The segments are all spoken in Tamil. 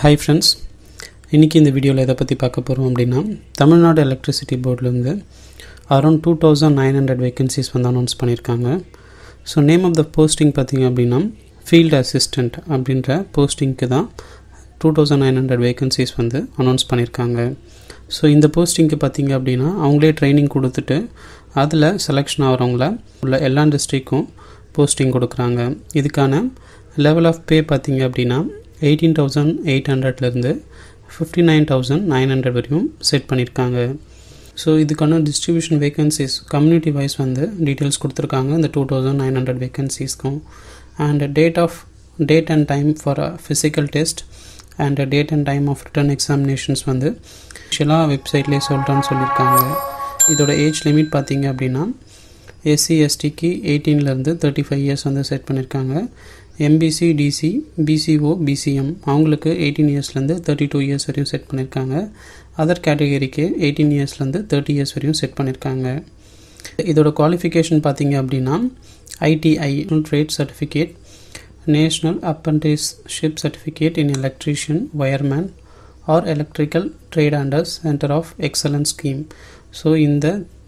ஹாய் ஃப்ரெண்ட்ஸ் இன்றைக்கி இந்த வீடியோவில் எதை பற்றி பார்க்க போகிறோம் அப்படின்னா தமிழ்நாடு எலக்ட்ரிசிட்டி போர்ட்லேருந்து around two thousand nine hundred vacancies வந்து அனௌன்ஸ் பண்ணியிருக்காங்க so name of the posting பார்த்திங்க அப்படின்னா ஃபீல்டு அசிஸ்டண்ட் அப்படின்ற போஸ்டிங்க்கு தான் two thousand nine hundred vacancies வந்து அனௌன்ஸ் பண்ணியிருக்காங்க ஸோ இந்த போஸ்டிங்க்கு பார்த்திங்க அப்படின்னா அவங்களே ட்ரைனிங் கொடுத்துட்டு அதில் செலெக்ஷன் ஆகிறவங்கள உள்ள எல்லா டிஸ்ட்ரிக்கும் போஸ்டிங் கொடுக்குறாங்க இதுக்கான லெவல் ஆஃப் பே பார்த்திங்க அப்படின்னா எயிட்டீன் தௌசண்ட் எயிட் ஹண்ட்ரட்லேருந்து fifty nine thousand nine hundred வரையும் செட் பண்ணியிருக்காங்க ஸோ இதுக்கான டிஸ்ட்ரிபியூஷன் வேகன்சிஸ் கம்யூனிட்டி வைஸ் வந்து டீட்டெயில்ஸ் கொடுத்துருக்காங்க இந்த டூ தௌசண்ட் நைன் ஹண்ட்ரட் வேகன்சிஸ்க்கும் and date of date and time for physical test and date and time of written examinations வந்து ஆக்சுவலாக வெப்சைட்லேயே சொல்கிறேன்னு சொல்லியிருக்காங்க இதோட ஏஜ் லிமிட் பார்த்தீங்க அப்படின்னா எஸ்சி எஸ்டிக்கு எயிட்டீன்லேருந்து தேர்ட்டி ஃபைவ் இயர்ஸ் வந்து செட் பண்ணியிருக்காங்க எம்பிசி டிசி பிசிஓ பிசிஎம் அவங்களுக்கு எயிட்டீன் இயர்ஸ்லேருந்து தேர்ட்டி டூ இயர்ஸ் வரையும் செட் பண்ணியிருக்காங்க அதர் கேட்டகரிக்கு எயிட்டீன் இயர்ஸ்லேருந்து தேர்ட்டி இயர்ஸ் வரையும் செட் பண்ணியிருக்காங்க இதோட குவாலிஃபிகேஷன் பார்த்தீங்க அப்படின்னா ITI trade certificate national apprenticeship certificate in electrician wireman or electrical trade under centre of excellence scheme so இந்த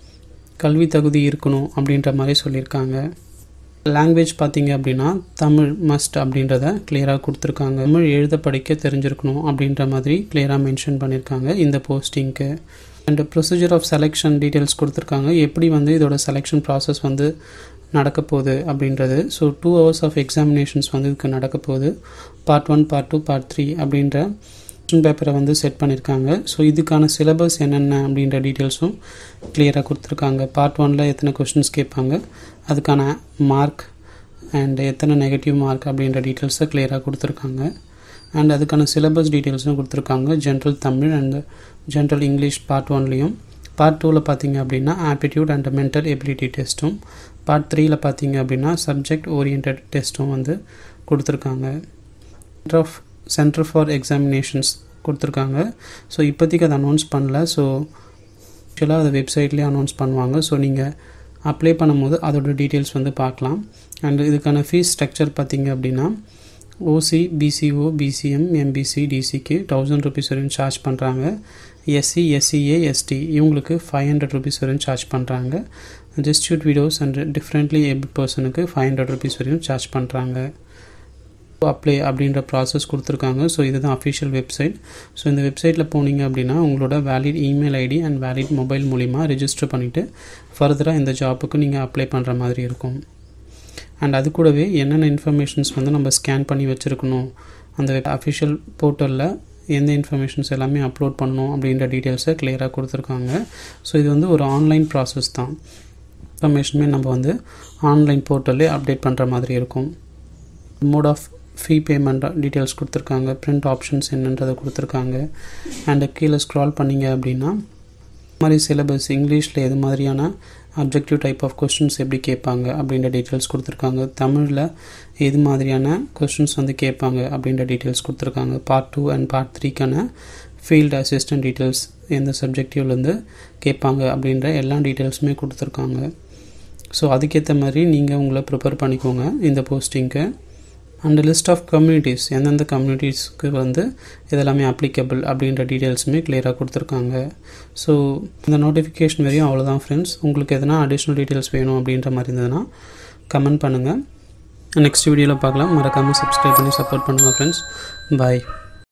கல்வி தகுதி இருக்கணும் அப்படின்ற மாதிரி சொல்லியிருக்காங்க லாங்குவேஜ் பார்த்தீங்க அப்படின்னா தமிழ் மஸ்ட் அப்படின்றத கிளியராக கொடுத்துருக்காங்க தமிழ் எழுத படிக்க தெரிஞ்சிருக்கணும் அப்படின்ற மாதிரி கிளியராக மென்ஷன் பண்ணியிருக்காங்க இந்த போஸ்டிங்க்கு and procedure of selection details கொடுத்துருக்காங்க எப்படி வந்து இதோட செலெக்ஷன் ப்ராசஸ் வந்து நடக்க போகுது அப்படின்றது so two hours of examinations வந்து இதுக்கு நடக்க போகுது part one part two part three அப்படின்ற கொஸ்டின் பேப்பரை வந்து செட் பண்ணியிருக்காங்க ஸோ இதுக்கான சிலபஸ் என்னென்ன அப்படின்ற டீட்டெயில்ஸும் கிளியராக கொடுத்துருக்காங்க பார்ட் ஒனில் எத்தனை கொஷின்ஸ் கேட்பாங்க அதுக்கான மார்க் அண்ட் எத்தனை நெகட்டிவ் மார்க் அப்படின்ற டீட்டெயில்ஸை கிளியராக கொடுத்துருக்காங்க அண்ட் அதுக்கான சிலபஸ் டீட்டெயில்ஸும் கொடுத்துருக்காங்க general Tamil and general English part ஒன்லேயும் பார்ட் டூவில் பார்த்தீங்க அப்படின்னா ஆப்டிடியூட் அண்ட் மென்டல் எபிலிட்டி டெஸ்ட்டும் பார்ட் த்ரீயில் பார்த்தீங்க அப்படின்னா சப்ஜெக்ட் ஓரியன்ட் டெஸ்ட்டும் வந்து கொடுத்துருக்காங்க ஆஃப் சென்டர் ஃபார் எக்ஸாமினேஷன்ஸ் கொடுத்துருக்காங்க ஸோ இப்போதைக்கு அதை அனௌன்ஸ் பண்ணல ஸோ ஆக்சுவலாக அதை வெப்சைட்லேயே அனௌன்ஸ் பண்ணுவாங்க ஸோ நீங்கள் அப்ளை பண்ணும்போது அதோட டீட்டெயில்ஸ் வந்து பார்க்கலாம் அண்ட் இதுக்கான ஃபீஸ் ஸ்ட்ரக்சர் பார்த்தீங்க அப்படின்னா ஓசி பிசிஓ பிசிஎம் எம்பிசி டிசிக்கு தௌசண்ட் ருபீஸ் வரையும் சார்ஜ் பண்ணுறாங்க எஸ்சி எஸ்சிஏ எஸ்டி இவங்களுக்கு ஃபைவ் ஹண்ட்ரட் ருபீஸ் வரையும் சார்ஜ் பண்ணுறாங்க distribute videos and differently able பர்சனுக்கு ஃபைவ் ஹண்ட்ரட் ருபீஸ் வரையும் சார்ஜ் பண்ணுறாங்க அப்ளை அப்படின்ற ப்ராசஸ் கொடுத்துருக்காங்க ஸோ இதுதான் அஃபிஷியல் வெப்சைட் ஸோ இந்த வெப்சைட்டில் போனீங்க அப்படின்னா உங்களோட valid email ID and valid mobile மூலிமா ரெஜிஸ்டர் பண்ணிவிட்டு ஃபர்தராக இந்த ஜாப்புக்கு நீங்கள் அப்ளை பண்ணுற மாதிரி இருக்கும் அண்ட் அது கூடவே என்னென்ன இன்ஃபர்மேஷன்ஸ் வந்து நம்ம ஸ்கேன் பண்ணி வச்சுருக்கணும் அந்த அஃபிஷியல் போர்ட்டலில் எந்த இன்ஃபர்மேஷன்ஸ் எல்லாமே அப்லோட் பண்ணணும் அப்படின்ற டீட்டெயில்ஸை கிளியராக கொடுத்துருக்காங்க ஸோ இது வந்து ஒரு ஆன்லைன் ப்ராசஸ் தான் இன்ஃபர்மேஷனுமே நம்ம வந்து ஆன்லைன் போர்ட்டல்லே அப்டேட் பண்ணுற மாதிரி இருக்கும் mode of fee payment details கொடுத்துருக்காங்க ப்ரிண்ட் ஆப்ஷன்ஸ் என்னன்றதை கொடுத்துருக்காங்க அண்டு கீழே ஸ்க்ரால் பண்ணிங்க அப்படின்னா மாதிரி சிலபஸ் இங்கிலீஷில் எது மாதிரியான அப்ஜெக்டிவ் டைப் ஆஃப் கொஸ்டின்ஸ் எப்படி கேட்பாங்க அப்படின்ற டீட்டெயில்ஸ் கொடுத்துருக்காங்க தமிழில் எது மாதிரியான கொஸ்டின்ஸ் வந்து கேட்பாங்க அப்படின்ற டீட்டெயில்ஸ் கொடுத்துருக்காங்க பார்ட் டூ அண்ட் பார்ட் த்ரீக்கான ஃபீல்டு அசிஸ்டன்ட் டீட்டெயில்ஸ் எந்த சப்ஜெக்டிவ்லேருந்து கேட்பாங்க அப்படின்ற எல்லா டீட்டெயில்ஸுமே கொடுத்துருக்காங்க ஸோ அதுக்கேற்ற மாதிரி நீங்கள் உங்களை ப்ரிப்பேர் பண்ணிக்கோங்க இந்த போஸ்டிங்க்கு அண்ட் லிஸ்ட் ஆஃப் கம்யூனிட்டிஸ் எந்தெந்த கம்யூனிட்டிஸ்க்கு வந்து இதெல்லாமே அப்ளிகபிள் அப்படின்ற டீட்டெயில்ஸுமே கிளியராக கொடுத்துருக்காங்க ஸோ இந்த நோட்டிஃபிகேஷன் வரையும் அவ்வளோதான் ஃப்ரெண்ட்ஸ் உங்களுக்கு எதனா அடிஷ்னல் டீட்டெயில்ஸ் வேணும் அப்படின்ற மாதிரி இருந்ததுன்னா கமெண்ட் பண்ணுங்கள் நெக்ஸ்ட் வீடியோவில் பார்க்கலாம் மறக்காமல் சப்ஸ்கிரைப் பண்ணி சப்போர்ட் பண்ணுங்கள் ஃப்ரெண்ட்ஸ் பாய்